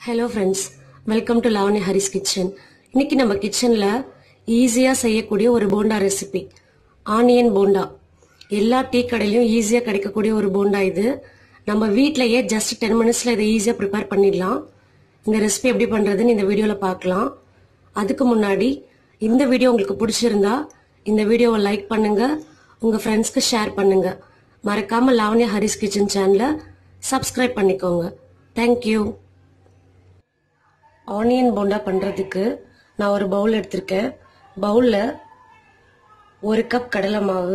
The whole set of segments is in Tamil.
hello friends welcome to Lavanya Haris kitchen இன்னைக்கு நம்ம கிச்சனில் ஈஸியாக செய்யக்கூடிய ஒரு போண்டா ரெசிபி ஆனியன் போண்டா எல்லா டீ கடையிலையும் ஈஸியாக கிடைக்கக்கூடிய ஒரு போண்டா இது நம்ம வீட்டிலேயே ஜஸ்ட் டென் மினிட்ஸில் இதை ஈஸியாக ப்ரிப்பேர் பண்ணிடலாம் இந்த ரெசிபி எப்படி பண்ணுறதுன்னு இந்த வீடியோவில் பார்க்கலாம் அதுக்கு முன்னாடி இந்த வீடியோ உங்களுக்கு பிடிச்சிருந்தா இந்த வீடியோவை லைக் பண்ணுங்க உங்கள் ஃப்ரெண்ட்ஸ்க்கு ஷேர் பண்ணுங்க மறக்காம லாவண்யா ஹரிஸ் கிச்சன் சேனலை சப்ஸ்கிரைப் பண்ணிக்கோங்க தேங்க்யூ ஆனியன் போண்டா பண்ணுறதுக்கு நான் ஒரு பவுல் எடுத்திருக்கேன் பவுலில் ஒரு கப் கடலை மாவு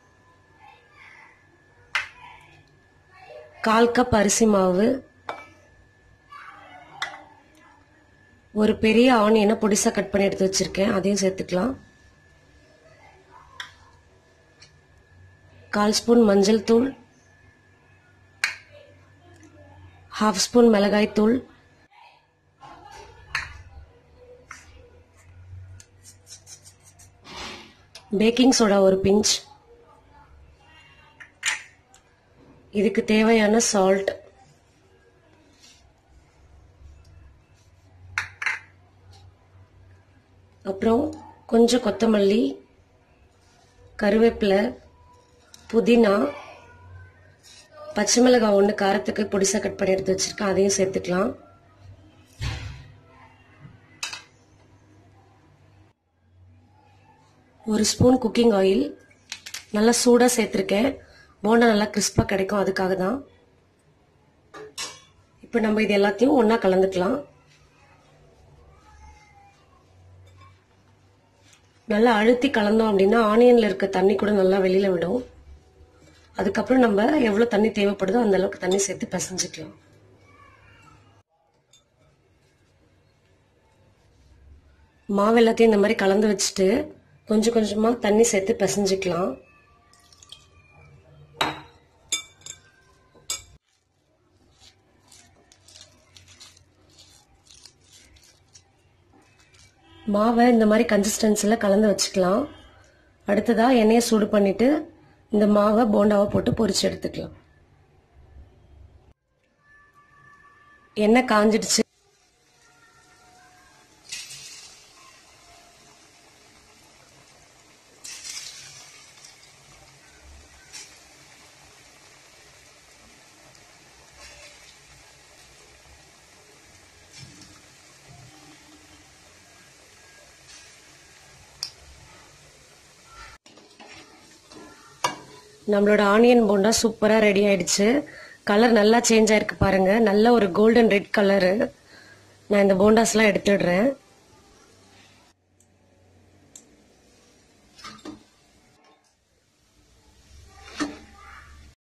கால் கப் அரிசி மாவு ஒரு பெரிய ஆனியனை பொடிசா கட் பண்ணி எடுத்து வச்சிருக்கேன் அதையும் சேர்த்துக்கலாம் கால் ஸ்பூன் மஞ்சள் தூள் ஹாஃப் ஸ்பூன் மிளகாய் தூள் பேக்கிங் சோடா ஒரு பிஞ்ச் இதுக்கு தேவையான சால்ட் அப்புறம் கொஞ்சம் கொத்தமல்லி கருவேப்பிலை புதினா பச்சை மிளகாய் ஒன்று காரத்துக்கு பொடிசா கட் பண்ணி எடுத்து வச்சிருக்கேன் அதையும் சேர்த்துக்கலாம் ஒரு ஸ்பூன் குக்கிங் ஆயில் நல்லா சூடாக சேர்த்துருக்கேன் போண்டா நல்லா கிறிஸ்பாக கிடைக்கும் அதுக்காக தான் இப்போ நம்ம இது எல்லாத்தையும் ஒன்றா கலந்துக்கலாம் நல்லா அழுத்தி கலந்தோம் அப்படின்னா ஆனியனில் இருக்க தண்ணி கூட நல்லா வெளியில் விடும் அதுக்கப்புறம் நம்ம எவ்வளோ தண்ணி தேவைப்படுதோ அந்த அளவுக்கு தண்ணி சேர்த்து பிசைஞ்சுக்கலாம் மாவு எல்லாத்தையும் இந்த மாதிரி கலந்து வச்சுட்டு கொஞ்சம் கொஞ்சமாக தண்ணி சேர்த்து பிசைஞ்சுக்கலாம் மாவை இந்த மாதிரி கன்சிஸ்டன்சியில் கலந்து வச்சுக்கலாம் அடுத்ததாக எண்ணெயை சூடு பண்ணிட்டு இந்த மாவை போண்டாவை போட்டு பொரிச்சு எடுத்துக்கலாம் எண்ணெய் காஞ்சிடுச்சு நம்மளோட ஆனியன் போண்டா சூப்பராக ரெடி ஆயிடுச்சு கலர் நல்லா சேஞ்ச் ஆயிருக்கு பாருங்க நல்ல ஒரு கோல்டன் ரெட் கலரு நான் இந்த போண்டாஸ்லாம் எடுத்துடுறேன்